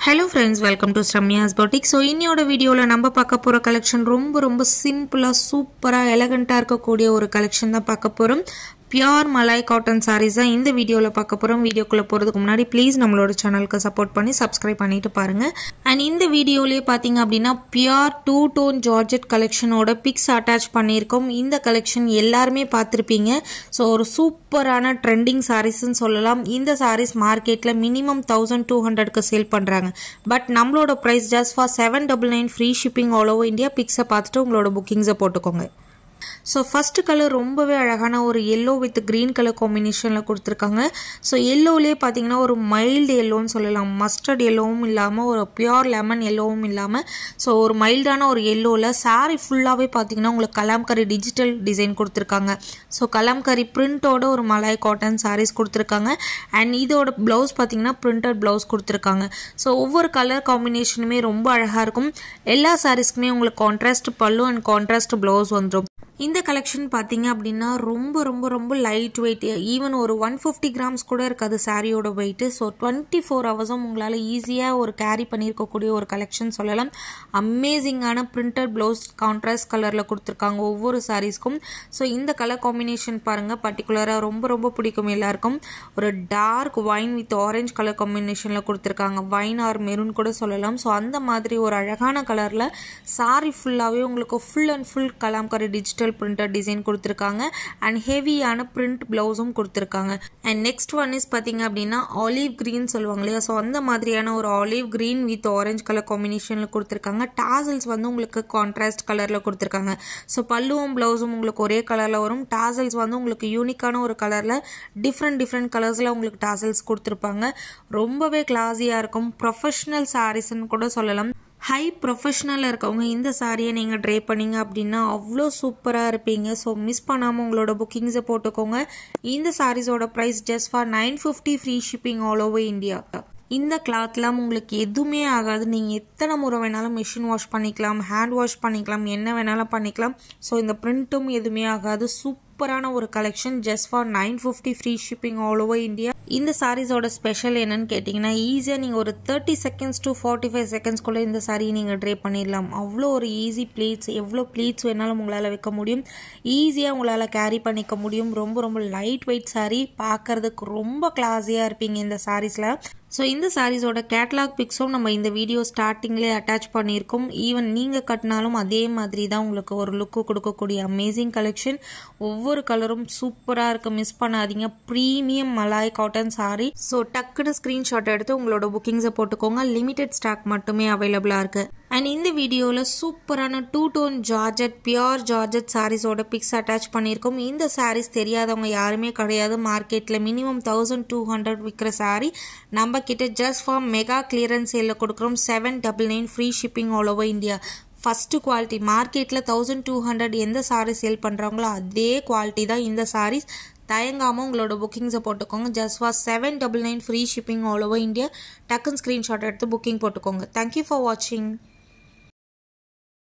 hello friends welcome to Sramya's boutique so இன்னியோட வீடியோவில் நம்ம பார்க்க போகிற கலெக்ஷன் ரொம்ப ரொம்ப சிம்பிளாக சூப்பராக எலகண்ட்டாக இருக்கக்கூடிய ஒரு கலெக்ஷன் தான் பார்க்க போகிறோம் பியோர் மலாய் காட்டன் சாரீஸ் தான் இந்த வீடியோவில் பார்க்க போகிறோம் வீடியோக்குள்ளே போகிறதுக்கு முன்னாடி ப்ளீஸ் நம்மளோட சேனலுக்கு சப்போர்ட் பண்ணி சப்ஸ்கிரைப் பண்ணிட்டு பாருங்கள் அண்ட் இந்த வீடியோலேயே பார்த்தீங்க அப்படின்னா பியோர் டூ டோன் ஜார்ஜெட் கலெக்ஷனோட பிக்ஸ் அட்டாச் பண்ணியிருக்கோம் இந்த கலெக்ஷன் எல்லாருமே பார்த்துருப்பீங்க ஸோ ஒரு சூப்பரான ட்ரெண்டிங் சாரீஸ்ன்னு சொல்லலாம் இந்த சாரீஸ் மார்க்கெட்டில் மினிமம் தௌசண்ட் டூ ஹண்ட்ரட்க்கு சேல் பண்ணுறாங்க பட் நம்மளோட price just for seven double nine free shipping all over India பிக்ஸை பார்த்துட்டு உங்களோட புக்கிங்ஸை போட்டுக்கோங்க ஸோ ஃபஸ்ட்டு கலர் ரொம்பவே அழகான ஒரு எல்லோ வித் க்ரீன் கலர் காம்பினேஷனில் கொடுத்துருக்காங்க ஸோ எல்லோலேயே பார்த்தீங்கன்னா ஒரு மைல்டு எல்லோன்னு சொல்லலாம் மஸ்டர்ட் எல்லோவும் இல்லாமல் ஒரு பியோர் லெமன் எல்லோவும் இல்லாமல் ஸோ ஒரு மைல்டான ஒரு எல்லோவில் சாரீ ஃபுல்லாகவே பார்த்தீங்கன்னா உங்களுக்கு கலாம்கரி டிஜிட்டல் டிசைன் கொடுத்துருக்காங்க ஸோ கலாம்கரி பிரிண்டோட ஒரு மலாய் காட்டன் சாரீஸ் கொடுத்துருக்காங்க அண்ட் இதோட ப்ளவுஸ் பார்த்தீங்கன்னா பிரிண்டட் ப்ளவுஸ் கொடுத்துருக்காங்க ஸோ ஒவ்வொரு கலர் காம்பினேஷனுமே ரொம்ப அழகாக இருக்கும் எல்லா சாரீஸ்க்குமே உங்களுக்கு கான்ட்ராஸ்ட் பல்லு அண்ட் கான்ட்ராஸ்ட் ப்ளவுஸ் வந்துடும் இந்த கலெக்ஷன் பார்த்தீங்க அப்படின்னா ரொம்ப ரொம்ப ரொம்ப லைட் வெயிட் ஈவன் ஒரு ஒன் ஃபிஃப்டி கிராம்ஸ் கூட இருக்காது சாரியோட வெயிட்டு ஸோ டுவெண்ட்டி ஃபோர் ஹவர்ஸும் உங்களால் ஈஸியாக ஒரு கேரி பண்ணியிருக்கக்கூடிய ஒரு கலெக்ஷன் சொல்லலாம் அமேசிங்கான பிரிண்டட் ப்ளவுஸ் கான்ட்ராஸ்ட் கலரில் கொடுத்துருக்காங்க ஒவ்வொரு சாரீஸ்க்கும் ஸோ இந்த கலர் காம்பினேஷன் பாருங்கள் பர்டிகுலராக ரொம்ப ரொம்ப பிடிக்கும் எல்லாருக்கும் ஒரு dark wine with orange colour காம்பினேஷனில் கொடுத்துருக்காங்க வைன் ஆர் மெரூன் கூட சொல்லலாம் ஸோ அந்த மாதிரி ஒரு அழகான கலரில் சாரி ஃபுல்லாகவே உங்களுக்கு full and full kalamkari digital printed design கொடுத்துருக்காங்க அண்ட் ஹெவியான பிரிண்ட் ப்ளவுஸும் கொடுத்துருக்காங்க அண்ட் நெக்ஸ்ட் ஒன் இஸ் பார்த்தீங்க அப்படின்னா ஆலிவ் க்ரீன் சொல்லுவாங்க இல்லையா ஸோ அந்த மாதிரியான ஒரு olive green with orange colour காம்பினேஷனில் கொடுத்துருக்காங்க டாசல்ஸ் வந்து உங்களுக்கு கான்ட்ராஸ்ட் கலரில் கொடுத்துருக்காங்க ஸோ பல்லுவும் ப்ளவுஸும் உங்களுக்கு ஒரே கலரில் வரும் டாசல்ஸ் வந்து உங்களுக்கு யூனிக்கான ஒரு கலரில் டிஃப்ரெண்ட் டிஃப்ரெண்ட் கலர்ஸில் உங்களுக்கு டாசல்ஸ் கொடுத்துருப்பாங்க ரொம்பவே கிளாஸியாக இருக்கும் ப்ரொஃபஷ்னல் சாரீஸ்ன்னு கூட சொல்லலாம் ஹை ப்ரொஃபஷ்னலாக இருக்கவங்க இந்த சாரியை நீங்கள் ட்ரை பண்ணீங்க அப்படின்னா அவ்வளோ சூப்பராக இருப்பீங்க ஸோ மிஸ் பண்ணாமல் உங்களோட புக்கிங்ஸை போட்டுக்கோங்க இந்த சாரீஸோட price just for nine fifty free shipping all over India இந்த கிளாத்லாம் உங்களுக்கு எதுவுமே ஆகாது நீங்கள் எத்தனை முறை வேணாலும் மிஷின் வாஷ் பண்ணிக்கலாம் ஹேண்ட் வாஷ் பண்ணிக்கலாம் என்ன வேணாலும் பண்ணிக்கலாம் ஸோ இந்த பிரிண்ட்டும் எதுவுமே ஆகாது சூப்பரான ஒரு collection just for nine fifty free shipping all over India இந்த சாரீஸோட ஸ்பெஷல் என்னன்னு கேட்டிங்கன்னா ஈஸியாக நீங்கள் ஒரு thirty seconds to forty five செகண்ட்ஸ்குள்ளே இந்த சாரீ நீங்கள் ட்ரை பண்ணிடலாம் அவ்வளோ ஒரு ஈஸி ப்ளீட்ஸ் எவ்வளோ ப்ளீட்ஸ் வேணாலும் உங்களால் வைக்க முடியும் ஈஸியாக உங்களால் கேரி பண்ணிக்க முடியும் ரொம்ப ரொம்ப லைட் வெயிட் சாரீ பார்க்கறதுக்கு ரொம்ப கிளாஸியாக இருப்பீங்க இந்த சாரீஸில் ஸோ இந்த சாரீஸோட கேட்லாக் பிக்ஸும் நம்ம இந்த வீடியோ ஸ்டார்டிங்லேயே அட்டாச் பண்ணியிருக்கோம் ஈவன் நீங்கள் கட்டினாலும் அதே மாதிரி தான் உங்களுக்கு ஒரு லுக்கு கொடுக்கக்கூடிய அமேசிங் கலெக்ஷன் ஒவ்வொரு கலரும் சூப்பராக இருக்கு மிஸ் பண்ணாதீங்க premium malai cotton sari so டக்குன்னு ஸ்க்ரீன்ஷாட் எடுத்து உங்களோட புக்கிங்ஸை போட்டுக்கோங்க லிமிடெட் ஸ்டாக் மட்டுமே அவைலபிளாக இருக்குது அண்ட் இந்த வீடியோவில் சூப்பரான two tone georgette pure georgette சாரீஸோட பிக்ஸ் அட்டாச் பண்ணியிருக்கோம் இந்த சாரீஸ் தெரியாதவங்க யாருமே கிடையாது மார்க்கெட்டில் மினிமம் தௌசண்ட் டூ ஹண்ட்ரட் விற்கிற சாரீ நம்ம கிட்ட ஜஸ்ட் ஃபார் மெகா கிளியரன்ஸ் சேலில் கொடுக்குறோம் seven double nine free shipping all over India first quality மார்க்கெட்டில் தௌசண்ட் டூ ஹண்ட்ரட் எந்த சாரீ சேல் பண்ணுறாங்களோ அதே குவாலிட்டி தான் இந்த சாரீஸ் தயங்காமல் உங்களோட புக்கிங்ஸை போட்டுக்கோங்க just for seven double nine free shipping all over India டக்குன்னு ஸ்க்ரீன்ஷாட் எடுத்து புக்கிங் போட்டுக்கோங்க தேங்க்யூ ஃபார் வாட்சிங்